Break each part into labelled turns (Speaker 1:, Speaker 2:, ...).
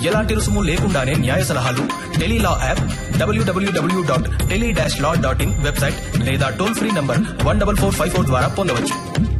Speaker 1: ఎలాంటి రుసుము లేకుండానే న్యాయ సలహాలు టెలీలా యాప్ డబ్ల్యూడబ్ల్యూడబ్ల్యూ dot tele dash law dot in website లేదా toll free number one double four five four ద్వారా పొందవచ్చు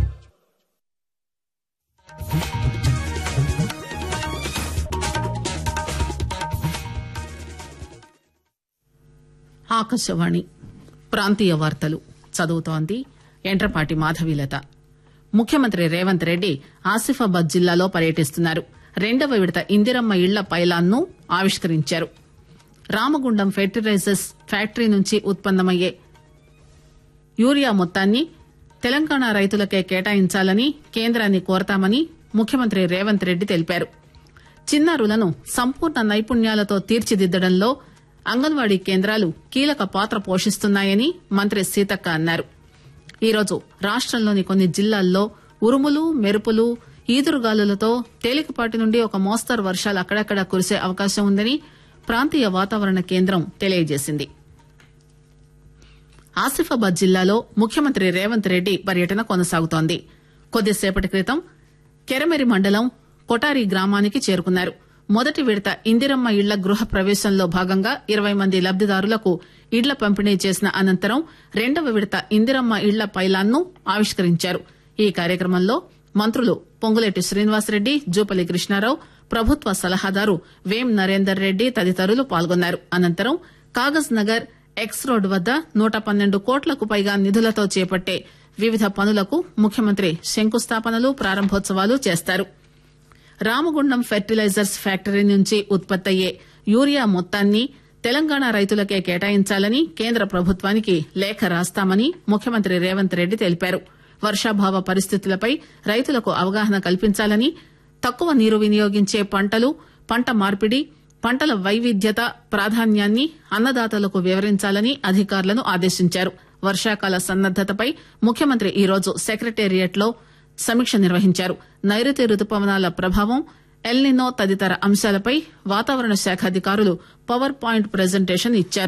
Speaker 2: ఆకాశవాణి ప్రాంతీయ వార్తలు చదువుతోంది ఎంట్రపాటి మాధవీలత ముఖ్యమంత్రి రేవంత్ రెడ్డి ఆసిఫాబాద్ జిల్లాలో పర్యటిస్తున్నారు రెండవ విడత ఇందిరమ్మ ఇళ్ల పైలాన్ను ఆవిష్కరించారు రామగుండం ఫెర్టిలైజర్స్ ఫ్యాక్టరీ నుంచి ఉత్పన్నమయ్యే యూరియా మొత్తాన్ని తెలంగాణ రైతులకే కేటాయించాలని కేంద్రాన్ని కోరతామని ముఖ్యమంత్రి రేవంత్ రెడ్డి తెలిపారు చిన్నారులను సంపూర్ణ నైపుణ్యాలతో తీర్చిదిద్దడంలో అంగన్వాడీ కేంద్రాలు కీలక పాత్ర పోషిస్తున్నాయని మంత్రి సీతక్క అన్నారు ఈరోజు రాష్టంలోని కొన్ని జిల్లాల్లో ఉరుములు మెరుపులు ఈదురుగాలులతో తేలికపాటి నుండి ఒక మోస్తరు వర్షాలు అక్కడక్కడ కురిసే అవకాశం ఉందని ప్రాంతీయ వాతావరణ కేంద్రం తెలియజేసింది ఆసిఫాబాద్ జిల్లాలో ముఖ్యమంత్రి రేవంత్ రెడ్డి పర్యటన కొనసాగుతోంది కొద్దిసేపటి క్రితం కెరమెరి మండలం కొటారి గ్రామానికి చేరుకున్నారు మొదటి విడత ఇందిరమ్మ ఇళ్ల గృహ ప్రవేశంలో భాగంగా ఇరవై మంది లబ్దిదారులకు ఇళ్ల పంపిణీ చేసిన అనంతరం రెండవ విడత ఇందిరమ్మ ఇళ్ల పైలాన్ను ఆవిష్కరించారు ఈ కార్యక్రమంలో మంత్రులు పొంగులేటి శ్రీనివాసరెడ్డి జూపల్లి కృష్ణారావు ప్రభుత్వ సలహాదారు వేం నరేందర్ రెడ్డి తదితరులు పాల్గొన్నారు అనంతరం కాగజ్ నగర్ ఎక్స్ రోడ్ వద్ద నూట పన్నెండు కోట్లకు పైగా నిధులతో చేపట్టే వివిధ పనులకు ముఖ్యమంత్రి శంకుస్థాపనలు ప్రారంభోత్సవాలు చేస్తారు రామగుండం ఫెర్టిలైజర్స్ ఫ్యాక్టరీ నుంచి ఉత్పత్తయ్యే యూరియా మొత్తాన్ని తెలంగాణ రైతులకే కేటాయించాలని కేంద్ర ప్రభుత్వానికి లేఖ రాస్తామని ముఖ్యమంత్రి రేవంత్ రెడ్డి తెలిపారు వర్షాభావ పరిస్థితులపై రైతులకు అవగాహన కల్పించాలని తక్కువ నీరు వినియోగించే పంటలు పంట మార్పిడి పంటల వైవిధ్యత ప్రాధాన్యాన్ని అన్నదాతలకు వివరించాలని అధికారులను ఆదేశించారు వర్షాకాల సన్నద్దతపై ముఖ్యమంత్రి ఈరోజు సెక్రటేరియట్ లో సమీక్ష నిర్వహించారు నైరుతి రుతుపవనాల ప్రభావం ఎల్నినో తదితర అంశాలపై వాతావరణ శాఖ అధికారులు పవర్ పాయింట్ ప్రజెంటేషన్ ఇచ్చారు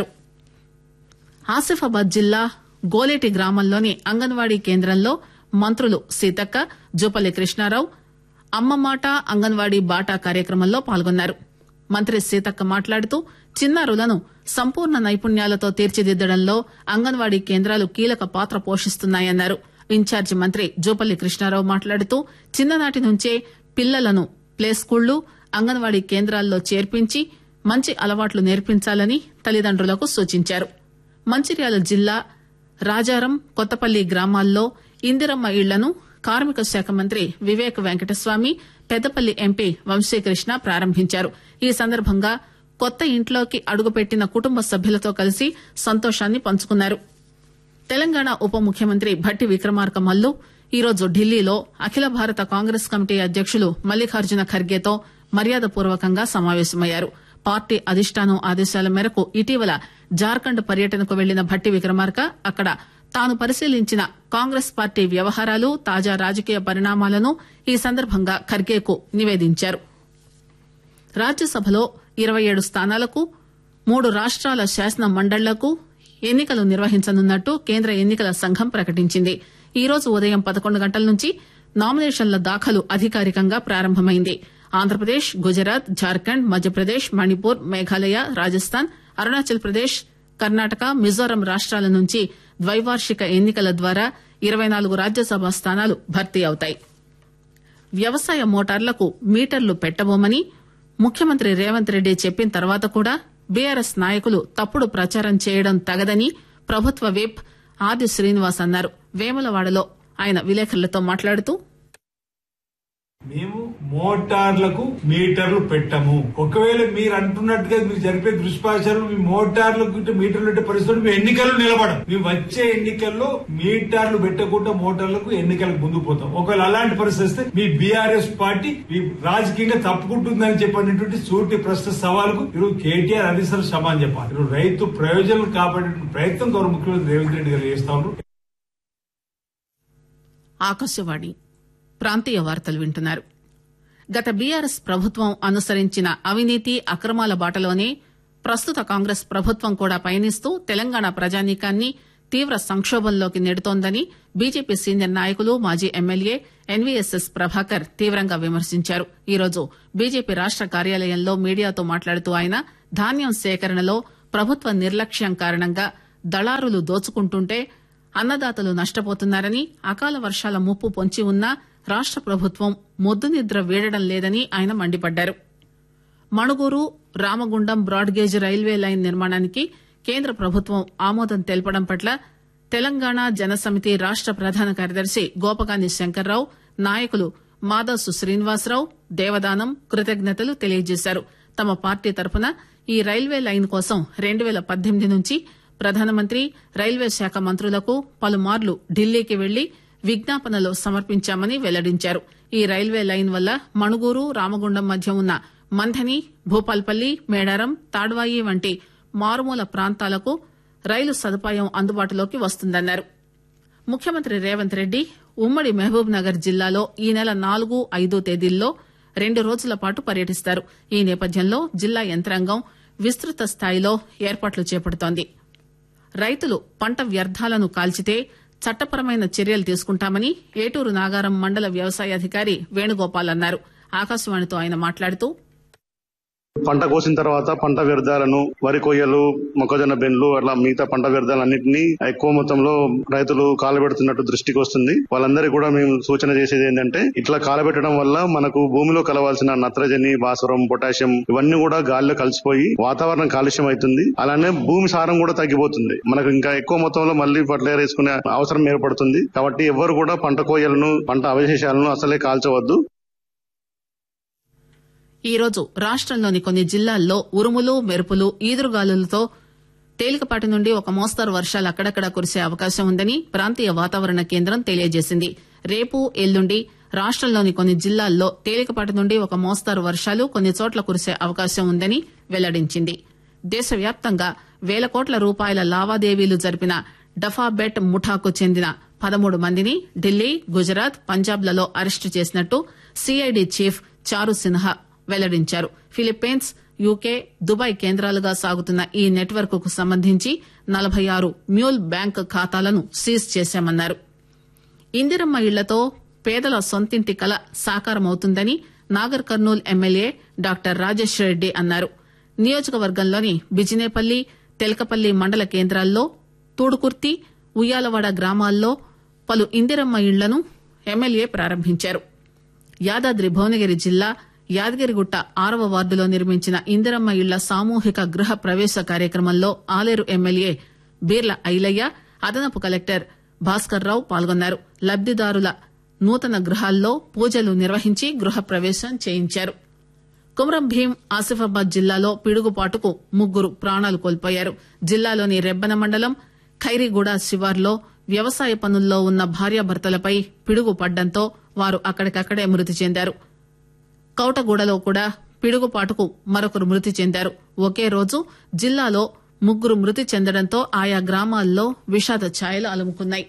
Speaker 2: ఆసిఫాబాద్ జిల్లా గోలేటి గ్రామంలోని అంగన్వాడీ కేంద్రంలో మంత్రులు సీతక్క జూపల్లి కృష్ణారావు అమ్మ మాట అంగన్వాడీ బాటా కార్యక్రమంలో పాల్గొన్నారు మంత్రి సీతక్క మాట్లాడుతూ చిన్నారులను సంపూర్ణ నైపుణ్యాలతో తీర్చిదిద్దడంలో అంగన్వాడీ కేంద్రాలు కీలక పాత్ర పోషిస్తున్నాయన్నారు ఇన్ఛార్జి మంత్రి జూపల్లి కృష్ణారావు మాట్లాడుతూ చిన్ననాటి నుంచే పిల్లలను ప్లే స్కూళ్లు అంగన్వాడీ కేంద్రాల్లో చేర్పించి మంచి అలవాట్లు నేర్పించాలని తల్లిదండ్రులకు సూచించారు మంచిర్యాల జిల్లా రాజారం కొత్తపల్లి గ్రామాల్లో ఇందిరమ్మ ఇళ్లను కార్మిక శాఖ మంత్రి వివేక్ వెంకటస్వామి పెద్దపల్లి ఎంపీ వంశీకృష్ణ ప్రారంభించారు ఈ సందర్భంగా కొత్త ఇంట్లోకి అడుగుపెట్టిన కుటుంబ సభ్యులతో కలిసి సంతోషాన్ని పంచుకున్నారు తెలంగాణ ఉప ముఖ్యమంత్రి భట్టి విక్రమార్క మల్లు ఈరోజు ఢిల్లీలో అఖిల భారత కాంగ్రెస్ కమిటీ అధ్యకులు మల్లికార్జున ఖర్గేతో మర్యాదపూర్వకంగా సమావేశమయ్యారు పార్టీ అధిష్టానం ఆదేశాల మేరకు ఇటీవల జార్ఖండ్ పర్యటనకు వెళ్లిన భట్టి విక్రమార్క అక్కడ తాను పరిశీలించిన కాంగ్రెస్ పార్టీ వ్యవహారాలు తాజా రాజకీయ పరిణామాలను ఈ సందర్భంగా ఖర్గేకు నివేదించారు రాజ్యసభలో ఇరవై ఏడు స్థానాలకు మూడు రాష్ట్రాల శాసన మండళ్లకు ఎన్నికలు నిర్వహించనున్నట్టు కేంద్ర ఎన్నికల సంఘం ప్రకటించింది ఈ రోజు ఉదయం పదకొండు గంటల నుంచి నామినేషన్ల దాఖలు అధికారికంగా ప్రారంభమైంది ఆంధ్రప్రదేశ్ గుజరాత్ జార్ఖండ్ మధ్యప్రదేశ్ మణిపూర్ మేఘాలయ రాజస్థాన్ అరుణాచల్ ప్రదేశ్ కర్ణాటక మిజోరం రాష్ట్రాల నుంచి ద్వైవార్షిక ఎన్నికల ద్వారా ఇరవై నాలుగు రాజ్యసభ స్థానాలు భర్తీ అవుతాయి వ్యవసాయ మోటార్లకు మీటర్లు పెట్టబోమని ముఖ్యమంత్రి రేవంత్ రెడ్డి చెప్పిన తర్వాత కూడా బీఆర్ఎస్ నాయకులు తప్పుడు ప్రచారం చేయడం తగదని ప్రభుత్వ విప్ ఆది శ్రీనివాస్ అన్నారు వేములవాడలో ఆయన విలేకరులతో మాట్లాడుతూ
Speaker 3: మేము మోటార్లకు మీటర్లు పెట్టము ఒకవేళ మీరు అంటున్నట్టుగా మీరు జరిపే దుష్పాచారం మీ మోటార్లకు ఇటు మీటర్లు పెట్టే పరిస్థితులు మేము ఎన్నికల్లో నిలబడం మేము వచ్చే ఎన్నికల్లో మీటర్లు పెట్టకుండా మోటార్లకు ఎన్నికలకు ముందు పోతాం ఒకవేళ అలాంటి పరిస్థితి వస్తే మీ బీఆర్ఎస్ పార్టీ మీ రాజకీయంగా తప్పుకుంటుందని చెప్పినటువంటి సూటి ప్రశ్న సవాలుకు ఈరోజు కేటీఆర్ అధిసలు సమాన్ చెప్పాలి ఈరోజు రైతు ప్రయోజనాలు కాపాడే ప్రయత్నం గౌరవ ముఖ్యమంత్రి రేవంత్ రెడ్డి గారు చేస్తా ఉన్నారు
Speaker 2: ఆకాశవాణి ప్రాంతీయ వార్తలు వింటున్నారు గత బీఆర్ఎస్ ప్రభుత్వం అనుసరించిన అవినీతి అక్రమాల బాటలోనే ప్రస్తుత కాంగ్రెస్ ప్రభుత్వం కూడా పయనిస్తూ తెలంగాణ ప్రజానీకాన్ని తీవ్ర సంక్షోభంలోకి నెడుతోందని బీజేపీ సీనియర్ నాయకులు మాజీ ఎమ్మెల్యే ఎన్వీఎస్ఎస్ ప్రభాకర్ తీవ్రంగా విమర్శించారు ఈరోజు బీజేపీ రాష్ట కార్యాలయంలో మీడియాతో మాట్లాడుతూ ఆయన ధాన్యం సేకరణలో ప్రభుత్వ నిర్లక్ష్యం కారణంగా దళారులు దోచుకుంటుంటే అన్నదాతలు నష్టపోతున్నారని అకాల వర్షాల ముప్పు పొంచి ఉన్నా రాష్ట ప్రభుత్వం మొద్దు నిద్ర వీడడం లేదని ఆయన మండిపడ్డారు Manuguru Ramagundam broad gauge railway line నిర్మాణానికి కేంద్ర ప్రభుత్వం ఆమోదం తెలపడం పట్ల తెలంగాణ జనసమితి రాష్ట ప్రధాన కార్యదర్శి గోపకాని శంకర్రావు నాయకులు మాదాసు శ్రీనివాసరావు దేవదానం కృతజ్ఞతలు తెలియజేశారు తమ పార్టీ తరఫున ఈ రైల్వే లైన్ కోసం రెండు పేల పద్దెనిమిది నుంచి ప్రధానమంత్రి రైల్వే శాఖ మంత్రులకు పలుమార్లు ఢిల్లీకి వెళ్లి విజ్ఞాపనలు సమర్పించామని వెల్లడించారు ఈ రైల్వే లైన్ వల్ల మణుగూరు రామగుండం మధ్య ఉన్న మంథని భూపాల్పల్లి మేడారం తాడ్వాయి వంటి మారుమూల ప్రాంతాలకు రైలు సదుపాయం అందుబాటులోకి వస్తుందన్నారు ముఖ్యమంత్రి రేవంత్ రెడ్డి ఉమ్మడి మహబూబ్ నగర్ జిల్లాలో ఈ నెల నాలుగు ఐదు తేదీల్లో రెండు రోజుల పాటు పర్యటిస్తారు ఈ నేపథ్యంలో జిల్లా యంత్రాంగం విస్తృత స్థాయిలో ఏర్పాట్లు చేపడుతోంది రైతులు పంట వ్యర్థాలను కాల్చితే చట్టపరమైన చర్యలు తీసుకుంటామని ఏటూరు నాగారం మండల వ్యవసాయ అధికారి వేణుగోపాల్ అన్నారు ఆకాశవాణితో ఆయన మాట్లాడుతూ
Speaker 4: పంట కోసిన తర్వాత పంట వ్యర్థాలను వరి కొయ్యలు మొక్కజొన్న బెండ్లు అట్లా మిగతా పంట వ్యర్థాలన్నింటినీ ఎక్కువ మొత్తంలో రైతులు కాలబెడుతున్నట్టు దృష్టికి వస్తుంది వాళ్ళందరికీ కూడా మేము సూచన చేసేది ఏంటంటే ఇట్లా కాలబెట్టడం వల్ల మనకు భూమిలో కలవాల్సిన నత్రజని భాస్వరం పొటాషియం ఇవన్నీ కూడా గాలిలో కలిసిపోయి వాతావరణం కాలుష్యం అవుతుంది అలానే భూమి సారం కూడా తగ్గిపోతుంది మనకు ఇంకా ఎక్కువ మొత్తంలో మళ్ళీ ఫర్టిలైజర్ వేసుకునే అవసరం ఏర్పడుతుంది కాబట్టి ఎవరు కూడా పంట కోయలను పంట అవశేషాలను అసలే కాల్చవద్దు
Speaker 2: ఈ రోజు రాష్టంలోని కొన్ని జిల్లాల్లో ఉరుములు మెరుపులు ఈదురుగాలులతో తేలికపాటి నుండి ఒక మోస్తరు వర్షాలు అక్కడక్కడ కురిసే అవకాశం ఉందని ప్రాంతీయ వాతావరణ కేంద్రం తెలియజేసింది రేపు ఎల్లుండి రాష్టంలోని కొన్ని జిల్లాల్లో తేలికపాటి నుండి ఒక మోస్తరు వర్షాలు కొన్ని చోట్ల కురిసే అవకాశం ఉందని వెల్లడించింది దేశవ్యాప్తంగా వేల కోట్ల రూపాయల లావాదేవీలు జరిపిన డఫాబెట్ ముఠాకు చెందిన పదమూడు మందిని ఢిల్లీ గుజరాత్ పంజాబ్లలో అరెస్టు చేసినట్టు సిఐడి చీఫ్ చారు సిన్హా వెల్లడించారు ఫిలిప్పీన్స్ యూకే దుబాయ్ కేంద్రాలుగా సాగుతున్న ఈ నెట్వర్క్ కు సంబంధించి నలభై ఆరు మ్యూల్ బ్యాంక్ ఖాతాలను సీజ్ చేశామన్నారు ఇందిరమ్మ ఇళ్లతో పేదల సొంతింటి కల సాకారమవుతుందని నాగర్ కర్నూల్ ఎమ్మెల్యే డాక్టర్ రాజేష్ రెడ్డి అన్నారు నియోజకవర్గంలోని బిజినేపల్లి తెలకపల్లి మండల కేంద్రాల్లో తూడుకుర్తి ఉయ్యాలవాడ గ్రామాల్లో పలు ఇందిరమ్మ ఇళ్లను ఎమ్మెల్యే ప్రారంభించారు యాదాద్రి భువనగిరి జిల్లా యాదగిరిగుట్ట ఆరవ వార్డులో నిర్మించిన ఇందిరమ్మ ఇళ్ల సామూహిక గృహ ప్రవేశ కార్యక్రమంలో ఆలేరు ఎమ్మెల్యే బీర్ల ఐలయ్య అదనపు కలెక్టర్ భాస్కర్ రావు పాల్గొన్నారు లబ్దిదారుల నూతన గృహాల్లో పూజలు నిర్వహించి గృహ ప్రవేశం చేయించారు కుమరం భీం ఆసిఫాబాద్ జిల్లాలో పిడుగుపాటుకు ముగ్గురు ప్రాణాలు కోల్పోయారు జిల్లాలోని రెబ్బన మండలం ఖైరీగూడ శివార్లో వ్యవసాయ పనుల్లో ఉన్న భార్యాభర్తలపై పిడుగు పడ్డంతో వారు అక్కడికక్కడే మృతి చెందారు కౌటగూడలో కూడా పిడుగుపాటుకు మరొకరు మృతి చెందారు ఒకే రోజు జిల్లాలో ముగ్గురు మృతి చెందడంతో ఆయా గ్రామాల్లో విషాద ఛాయలు అలుముకున్నాయి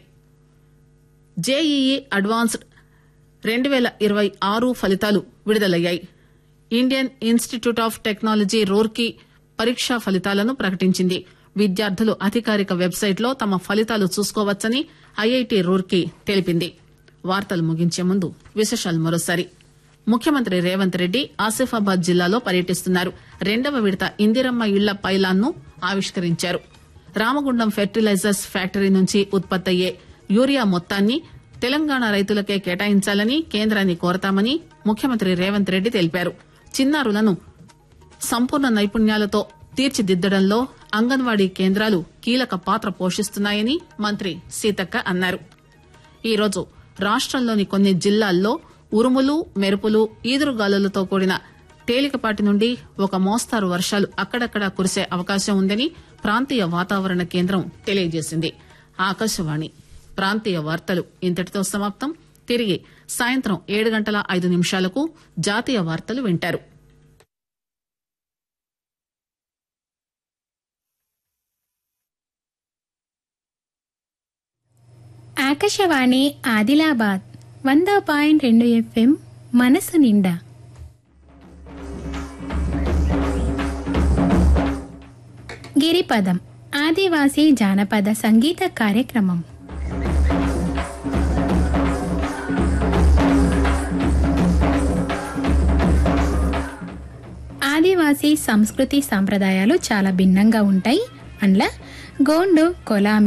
Speaker 2: జేఈఈ అడ్వాన్స్డ్ రెండు పేల ఇరవై ఆరు ఫలితాలు విడుదలయ్యాయి Indian Institute of Technology Roorkee పరీక్షా ఫలితాలను ప్రకటించింది విద్యార్థులు అధికారిక వెబ్సైట్లో తమ ఫలితాలు చూసుకోవచ్చని ఐఐటి రూర్కీ తెలిపింది వార్తలు ముగించే ముందు విశేషాలు మరోసారి ముఖ్యమంత్రి రేవంత్ రెడ్డి ఆసిఫాబాద్ జిల్లాలో పర్యటిస్తున్నారు రెండవ విడత ఇందిరమ్మ ఇళ్ల పైలాన్ను ఆవిష్కరించారు రామగుండం ఫెర్టిలైజర్స్ ఫ్యాక్టరీ నుంచి ఉత్పత్తయ్యే యూరియా మొత్తాన్ని తెలంగాణ రైతులకే కేటాయించాలని కేంద్రాన్ని కోరతామని ముఖ్యమంత్రి రేవంత్ రెడ్డి తెలిపారు చిన్నారులను సంపూర్ణ నైపుణ్యాలతో తీర్చిదిద్దడంలో అంగన్వాడీ కేంద్రాలు కీలక పాత్ర పోషిస్తున్నాయని మంత్రి సీతక్క అన్నారు ఈరోజు రాష్టంలోని కొన్ని జిల్లాల్లో ఉరుములు మెరుపులు ఈదురుగాలులతో కూడిన తేలికపాటి నుండి ఒక మోస్తారు వర్షాలు అక్కడక్కడా కురిసే అవకాశం ఉందని ప్రాంతీయ వాతావరణ కేంద్రం తెలియజేసింది ఆకాశవాణి ప్రాంతీయ వార్తలు ఇంతటితో సమాప్తం తిరిగి సాయంత్రం ఏడు గంటల ఐదు నిమిషాలకు జాతీయ వార్తలు వింటారు
Speaker 5: ఆకాశవాణి ఆదిలాబాద్ వంద పాయింట్ రెండు ఎఫ్ఎం మనసు నిండా గిరిపదం ఆదివాసీ జానపద సంగీత కార్యక్రమం ఆదివాసీ సంస్కృతి సాంప్రదాయాలు చాలా భిన్నంగా ఉంటాయి అందులో గోండు కొలామి